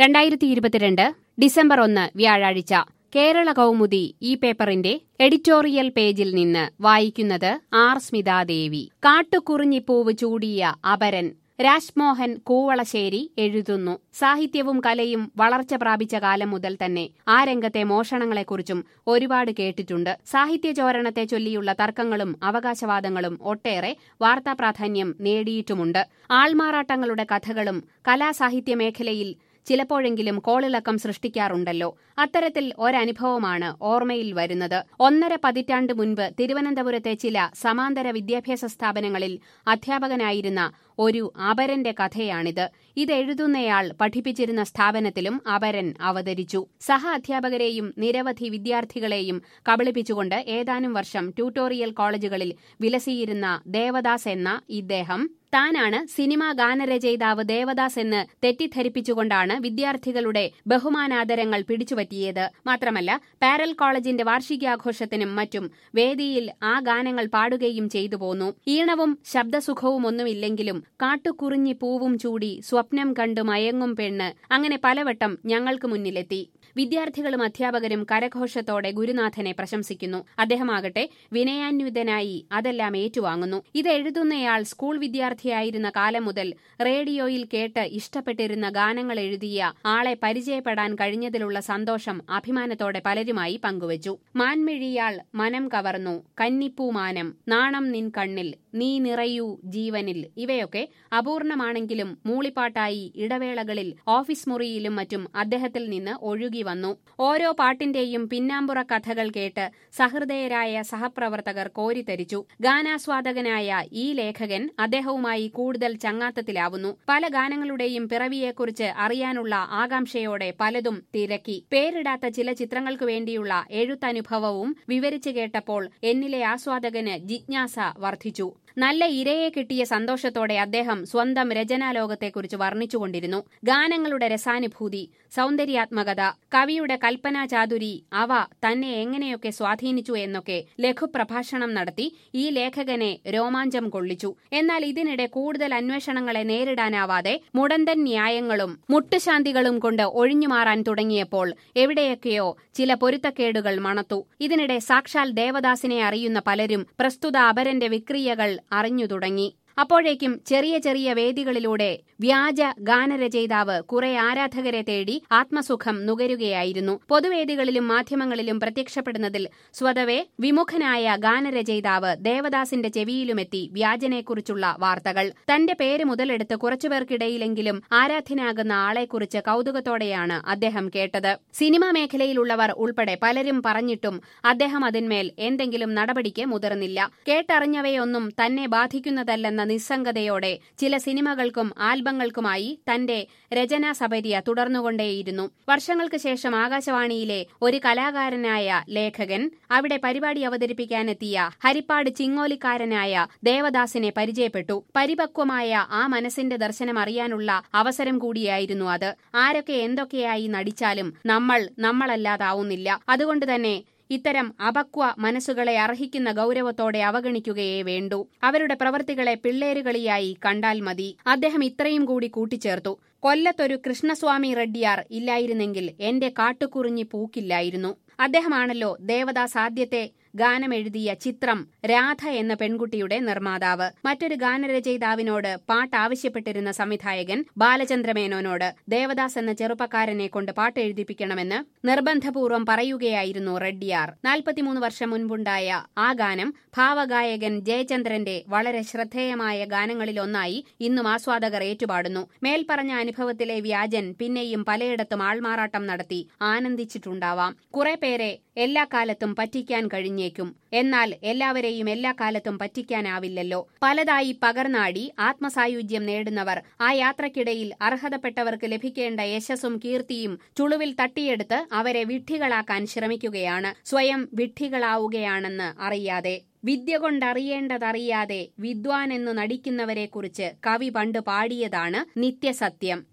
രണ്ടായിരത്തി ഇരുപത്തിരണ്ട് ഡിസംബർ ഒന്ന് വ്യാഴാഴ്ച കേരള കൗമുദി ഈ പേപ്പറിന്റെ എഡിറ്റോറിയൽ പേജിൽ നിന്ന് വായിക്കുന്നത് ആർ സ്മിതാദേവി കാട്ടുകുറിഞ്ഞിപ്പൂവ് ചൂടിയ അപരൻ രാജ്മോഹൻ കൂവളശ്ശേരി എഴുതുന്നു സാഹിത്യവും കലയും വളർച്ച പ്രാപിച്ച കാലം മുതൽ തന്നെ ആ രംഗത്തെ മോഷണങ്ങളെക്കുറിച്ചും ഒരുപാട് കേട്ടിട്ടുണ്ട് സാഹിത്യചോരണത്തെ ചൊല്ലിയുള്ള തർക്കങ്ങളും അവകാശവാദങ്ങളും ഒട്ടേറെ വാർത്താ പ്രാധാന്യം നേടിയിട്ടുമുണ്ട് ആൾമാറാട്ടങ്ങളുടെ കഥകളും കലാസാഹിത്യ മേഖലയിൽ ചിലപ്പോഴെങ്കിലും കോളിളക്കം സൃഷ്ടിക്കാറുണ്ടല്ലോ അത്തരത്തിൽ ഒരനുഭവമാണ് ഓർമ്മയിൽ വരുന്നത് ഒന്നര പതിറ്റാണ്ട് മുൻപ് തിരുവനന്തപുരത്തെ ചില സമാന്തര വിദ്യാഭ്യാസ സ്ഥാപനങ്ങളിൽ അധ്യാപകനായിരുന്ന ഒരു അപരന്റെ കഥയാണിത് ഇതെഴുതുന്നയാൾ പഠിപ്പിച്ചിരുന്ന സ്ഥാപനത്തിലും അപരൻ അവതരിച്ചു സഹ അധ്യാപകരെയും നിരവധി വിദ്യാർത്ഥികളെയും കബളിപ്പിച്ചുകൊണ്ട് ഏതാനും വർഷം ട്യൂട്ടോറിയൽ കോളേജുകളിൽ വിലസിയിരുന്ന ദേവദാസ് എന്ന ഇദ്ദേഹം താനാണ് സിനിമാ ഗാനരചയിതാവ് ദേവദാസ് എന്ന് തെറ്റിദ്ധരിപ്പിച്ചുകൊണ്ടാണ് വിദ്യാർത്ഥികളുടെ ബഹുമാനാദരങ്ങൾ പിടിച്ചുപറ്റിയത് മാത്രമല്ല പാരൽ കോളേജിന്റെ വാർഷികാഘോഷത്തിനും മറ്റും വേദിയിൽ ആ ഗാനങ്ങൾ പാടുകയും ചെയ്തു പോന്നു ഈണവും ശബ്ദസുഖവും ഒന്നുമില്ലെങ്കിലും കാട്ടുകുറിഞ്ഞി പൂവും ചൂടി സ്വപ്നം കണ്ടു മയങ്ങും പെണ്ണ് അങ്ങനെ പലവട്ടം ഞങ്ങൾക്ക് മുന്നിലെത്തി വിദ്യാർത്ഥികളും അധ്യാപകരും കരഘോഷത്തോടെ ഗുരുനാഥനെ പ്രശംസിക്കുന്നു അദ്ദേഹമാകട്ടെ വിനയാന്വിതനായി അതെല്ലാം ഏറ്റുവാങ്ങുന്നു ഇത് എഴുതുന്നയാൾ സ്കൂൾ വിദ്യാർത്ഥിയായിരുന്ന കാലം മുതൽ റേഡിയോയിൽ കേട്ട് ഇഷ്ടപ്പെട്ടിരുന്ന ഗാനങ്ങൾ എഴുതിയ ആളെ പരിചയപ്പെടാൻ കഴിഞ്ഞതിലുള്ള സന്തോഷം അഭിമാനത്തോടെ പലരുമായി പങ്കുവച്ചു മാൻമിഴിയാൾ മനം കവർന്നു കന്നിപ്പൂമാനം നാണം നിൻ കണ്ണിൽ നീ നിറയൂ ജീവനിൽ ഇവയൊക്കെ അപൂർണമാണെങ്കിലും മൂളിപ്പാട്ടായി ഇടവേളകളിൽ ഓഫീസ് മുറിയിലും മറ്റും അദ്ദേഹത്തിൽ നിന്ന് ഒഴുകി വന്നു ഓരോ പാട്ടിന്റെയും പിന്നാമ്പുറ കഥകൾ കേട്ട് സഹൃദയരായ സഹപ്രവർത്തകർ കോരിത്തരിച്ചു ഗാനാസ്വാദകനായ ഈ ലേഖകൻ അദ്ദേഹവുമായി കൂടുതൽ ചങ്ങാത്തത്തിലാവുന്നു പല ഗാനങ്ങളുടെയും പിറവിയെക്കുറിച്ച് അറിയാനുള്ള ആകാംക്ഷയോടെ പലതും തിരക്കി പേരിടാത്ത ചില ചിത്രങ്ങൾക്കു വേണ്ടിയുള്ള എഴുത്തനുഭവവും വിവരിച്ചു കേട്ടപ്പോൾ എന്നിലെ ആസ്വാദകന് ജിജ്ഞാസ വർദ്ധിച്ചു നല്ല ഇരയെ കിട്ടിയ സന്തോഷത്തോടെ അദ്ദേഹം സ്വന്തം രചനാലോകത്തെക്കുറിച്ച് വർണ്ണിച്ചുകൊണ്ടിരുന്നു ഗാനങ്ങളുടെ രസാനുഭൂതി സൗന്ദര്യാത്മകത കവിയുടെ കൽപ്പനാ ചാതുരി അവ തന്നെ എങ്ങനെയൊക്കെ സ്വാധീനിച്ചു എന്നൊക്കെ ലഘുപ്രഭാഷണം നടത്തി ഈ ലേഖകനെ രോമാഞ്ചം കൊള്ളിച്ചു എന്നാൽ ഇതിനിടെ കൂടുതൽ അന്വേഷണങ്ങളെ നേരിടാനാവാതെ മുടന്തൻ ന്യായങ്ങളും മുട്ടുശാന്തികളും കൊണ്ട് ഒഴിഞ്ഞുമാറാൻ തുടങ്ങിയപ്പോൾ എവിടെയൊക്കെയോ ചില പൊരുത്തക്കേടുകൾ മണത്തു ഇതിനിടെ സാക്ഷാൽ ദേവദാസിനെ അറിയുന്ന പലരും പ്രസ്തുത അപരന്റെ വിക്രിയകൾ അറിഞ്ഞു തുടങ്ങി അപ്പോഴേക്കും ചെറിയ ചെറിയ വേദികളിലൂടെ വ്യാജ ഗാനരചയിതാവ് കുറെ ആരാധകരെ തേടി ആത്മസുഖം നുകരുകയായിരുന്നു പൊതുവേദികളിലും മാധ്യമങ്ങളിലും പ്രത്യക്ഷപ്പെടുന്നതിൽ സ്വതവേ വിമുഖനായ ഗാനരചയിതാവ് ദേവദാസിന്റെ ചെവിയിലുമെത്തി വ്യാജനെക്കുറിച്ചുള്ള വാർത്തകൾ തന്റെ പേര് മുതലെടുത്ത് കുറച്ചുപേർക്കിടയിലെങ്കിലും ആരാധ്യനാകുന്ന ആളെക്കുറിച്ച് കൗതുകത്തോടെയാണ് അദ്ദേഹം കേട്ടത് സിനിമാ മേഖലയിലുള്ളവർ ഉൾപ്പെടെ പലരും പറഞ്ഞിട്ടും അദ്ദേഹം അതിന്മേൽ എന്തെങ്കിലും നടപടിക്ക് മുതിർന്നില്ല കേട്ടറിഞ്ഞവയൊന്നും തന്നെ ബാധിക്കുന്നതല്ലെന്ന നിസ്സംഗതയോടെ ചില സിനിമകൾക്കും ആൽബങ്ങൾക്കുമായി തന്റെ രചനാ സപര്യ തുടർന്നുകൊണ്ടേയിരുന്നു വർഷങ്ങൾക്ക് ശേഷം ആകാശവാണിയിലെ ഒരു കലാകാരനായ ലേഖകൻ അവിടെ പരിപാടി അവതരിപ്പിക്കാനെത്തിയ ഹരിപ്പാട് ചിങ്ങോലിക്കാരനായ ദേവദാസിനെ പരിചയപ്പെട്ടു പരിപക്വമായ ആ മനസ്സിന്റെ ദർശനം അറിയാനുള്ള അവസരം കൂടിയായിരുന്നു അത് ആരൊക്കെ എന്തൊക്കെയായി നടിച്ചാലും നമ്മൾ നമ്മളല്ലാതാവുന്നില്ല അതുകൊണ്ട് തന്നെ ഇത്തരം അപക്വ മനസ്സുകളെ അർഹിക്കുന്ന ഗൗരവത്തോടെ അവഗണിക്കുകയേ വേണ്ടൂ അവരുടെ പ്രവൃത്തികളെ പിള്ളേരുകളിയായി കണ്ടാൽ മതി അദ്ദേഹം ഇത്രയും കൂടി കൂട്ടിച്ചേർത്തു കൊല്ലത്തൊരു കൃഷ്ണസ്വാമി റെഡ്ഡിയാർ ഇല്ലായിരുന്നെങ്കിൽ എന്റെ കാട്ടുകുറിഞ്ഞി പൂക്കില്ലായിരുന്നു അദ്ദേഹമാണല്ലോ ദേവദാസ് ആദ്യത്തെ ഗാനമെഴുതിയ ചിത്രം രാധ എന്ന പെൺകുട്ടിയുടെ നിർമ്മാതാവ് മറ്റൊരു ഗാനരചയിതാവിനോട് പാട്ട് ആവശ്യപ്പെട്ടിരുന്ന സംവിധായകൻ ബാലചന്ദ്രമേനോനോട് ദേവദാസ് എന്ന ചെറുപ്പക്കാരനെ കൊണ്ട് പാട്ട് എഴുതിപ്പിക്കണമെന്ന് നിർബന്ധപൂർവ്വം പറയുകയായിരുന്നു റെഡ്ഡിയാർ നാൽപ്പത്തിമൂന്ന് വർഷം മുൻപുണ്ടായ ആ ഗാനം ഭാവഗായകൻ ജയചന്ദ്രന്റെ വളരെ ശ്രദ്ധേയമായ ഗാനങ്ങളിലൊന്നായി ഇന്നും ആസ്വാദകർ ഏറ്റുപാടുന്നു മേൽപ്പറഞ്ഞ അനുഭവത്തിലെ വ്യാജൻ പിന്നെയും പലയിടത്തും ആൾമാറാട്ടം നടത്തി ആനന്ദിച്ചിട്ടുണ്ടാവാം കുറെ പേരെ എല്ലാ കാലത്തും പറ്റിക്കാൻ കഴിഞ്ഞേക്കും എന്നാൽ എല്ലാവരെയും എല്ലാ കാലത്തും പറ്റിക്കാനാവില്ലല്ലോ പലതായി പകർന്നാടി ആത്മസായുജ്യം നേടുന്നവർ ആ യാത്രക്കിടയിൽ അർഹതപ്പെട്ടവർക്ക് ലഭിക്കേണ്ട യശസ്സും കീർത്തിയും ചുളുവിൽ തട്ടിയെടുത്ത് അവരെ വിഡ്ഢികളാക്കാൻ ശ്രമിക്കുകയാണ് സ്വയം വിഡ്ഢികളാവുകയാണെന്ന് അറിയാതെ വിദ്യ കൊണ്ടറിയേണ്ടതറിയാതെ വിദ്വാൻ എന്നു നടിക്കുന്നവരെക്കുറിച്ച് കവി പണ്ട് പാടിയതാണ് നിത്യസത്യം